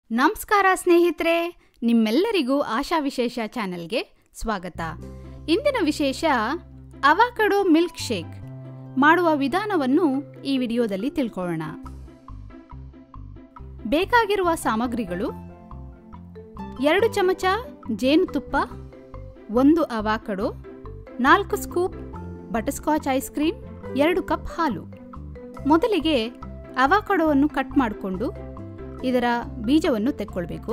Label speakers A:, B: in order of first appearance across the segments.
A: ನಮಸ್ಕಾರ ಸ್ನೇಹಿತರೆ ನಿಮ್ಮೆಲ್ಲರಿಗೂ ಆಶಾ ವಿಶೇಷ ಚಾನೆಲ್ಗೆ ಸ್ವಾಗತ ಇಂದಿನ ವಿಶೇಷ ಅವಾಕಡೋ ಮಿಲ್ಕ್ ಶೇಕ್ ಮಾಡುವ ವಿಧಾನವನ್ನು ಈ ವಿಡಿಯೋದಲ್ಲಿ ತಿಳ್ಕೊಳ್ಳೋಣ ಬೇಕಾಗಿರುವ ಸಾಮಗ್ರಿಗಳು ಎರಡು ಚಮಚ ಜೇನುತುಪ್ಪ ಒಂದು ಅವಾಕಡೋ ನಾಲ್ಕು ಸ್ಕೂಪ್ ಬಟರ್ಸ್ಕಾಚ್ ಐಸ್ ಕ್ರೀಮ್ ಎರಡು ಕಪ್ ಹಾಲು ಮೊದಲಿಗೆ ಅವಾಕಡೋವನ್ನು ಕಟ್ ಮಾಡಿಕೊಂಡು ಇದರ ಬೀಜವನ್ನು ತೆಕ್ಕೊಳ್ಬೇಕು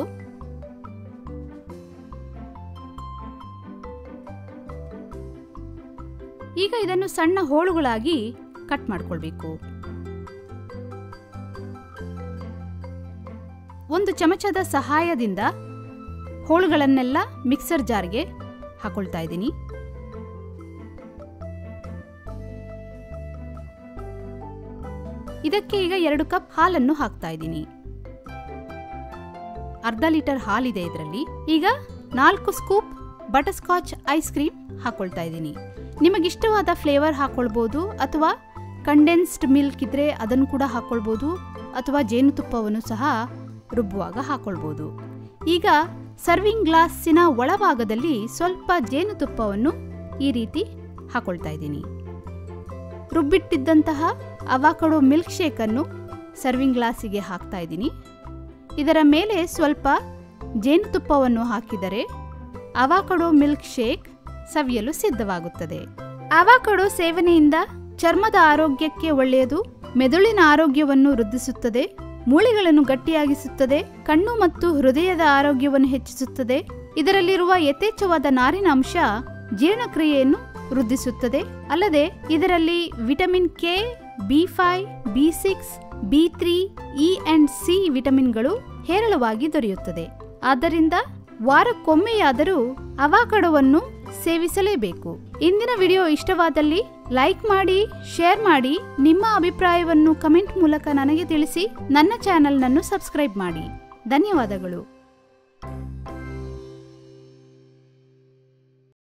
A: ಈಗ ಇದನ್ನು ಸಣ್ಣ ಹೋಳುಗಳಾಗಿ ಕಟ್ ಮಾಡ್ಕೊಳ್ಬೇಕು ಒಂದು ಚಮಚದ ಸಹಾಯದಿಂದ ಹೋಳುಗಳನ್ನೆಲ್ಲ ಮಿಕ್ಸರ್ ಜಾರ್ಗೆ ಹಾಕೊಳ್ತಾ ಇದ್ದೀನಿ ಇದಕ್ಕೆ ಈಗ ಎರಡು ಕಪ್ ಹಾಲನ್ನು ಹಾಕ್ತಾ ಇದ್ದೀನಿ ಅರ್ಧ ಲೀಟರ್ ಹಾಲಿದೆ ಇದರಲ್ಲಿ ಈಗ ನಾಲ್ಕು ಸ್ಕೂಪ್ ಬಟರ್ಸ್ಕಾಚ್ ಐಸ್ ಕ್ರೀಮ್ ಹಾಕೊಳ್ತಾ ಇದ್ದೀನಿ ನಿಮಗಿಷ್ಟವಾದ ಫ್ಲೇವರ್ ಹಾಕೊಳ್ಬೋದು ಅಥವಾ ಕಂಡೆನ್ಸ್ಡ್ ಮಿಲ್ಕ್ ಇದ್ರೆ ಅದನ್ನು ಕೂಡ ಹಾಕೊಳ್ಬೋದು ಅಥವಾ ಜೇನುತುಪ್ಪವನ್ನು ಸಹ ರುಬ್ಬುವಾಗ ಹಾಕೊಳ್ಬೋದು ಈಗ ಸರ್ವಿಂಗ್ ಗ್ಲಾಸಿನ ಒಳಭಾಗದಲ್ಲಿ ಸ್ವಲ್ಪ ಜೇನುತುಪ್ಪವನ್ನು ಈ ರೀತಿ ಹಾಕೊಳ್ತಾ ಇದ್ದೀನಿ ರುಬ್ಬಿಟ್ಟಿದ್ದಂತಹ ಅವಾಕಡೋ ಮಿಲ್ಕ್ ಶೇಕನ್ನು ಸರ್ವಿಂಗ್ ಗ್ಲಾಸಿಗೆ ಹಾಕ್ತಾ ಇದ್ದೀನಿ ಇದರ ಮೇಲೆ ಸ್ವಲ್ಪ ಜೇನುತುಪ್ಪವನ್ನು ಹಾಕಿದರೆ ಅವಾಕಡೋ ಮಿಲ್ಕ್ ಶೇಕ್ ಸವಿಯಲು ಸಿದ್ಧವಾಗುತ್ತದೆ ಅವಾಕಡೋ ಸೇವನೆಯಿಂದ ಚರ್ಮದ ಆರೋಗ್ಯಕ್ಕೆ ಒಳ್ಳೆಯದು ಮೆದುಳಿನ ಆರೋಗ್ಯವನ್ನು ವೃದ್ಧಿಸುತ್ತದೆ ಮೂಳೆಗಳನ್ನು ಗಟ್ಟಿಯಾಗಿಸುತ್ತದೆ ಕಣ್ಣು ಮತ್ತು ಹೃದಯದ ಆರೋಗ್ಯವನ್ನು ಹೆಚ್ಚಿಸುತ್ತದೆ ಇದರಲ್ಲಿರುವ ಯಥೇಚ್ಛವಾದ ನಾರಿನ ಅಂಶ ಜೀರ್ಣಕ್ರಿಯೆಯನ್ನು ವೃದ್ಧಿಸುತ್ತದೆ ಅಲ್ಲದೆ ಇದರಲ್ಲಿ vitamin K B five B six B three E and C ವಿಟಮಿನ್ಗಳು ಹೇರಳವಾಗಿ ದೊರೆಯುತ್ತದೆ ಆದ್ದರಿಂದ ವಾರಕ್ಕೊಮ್ಮೆಯಾದರೂ ಅವಾಕಡವನ್ನು ಸೇವಿಸಲೇಬೇಕು ಇಂದಿನ ವಿಡಿಯೋ ಇಷ್ಟವಾದಲ್ಲಿ ಲೈಕ್ ಮಾಡಿ ಶೇರ್ ಮಾಡಿ ನಿಮ್ಮ ಅಭಿಪ್ರಾಯವನ್ನು ಕಮೆಂಟ್ ಮೂಲಕ ನನಗೆ ತಿಳಿಸಿ ನನ್ನ ಚಾನೆಲ್ನನ್ನು ಸಬ್ಸ್ಕ್ರೈಬ್ ಮಾಡಿ ಧನ್ಯವಾದಗಳು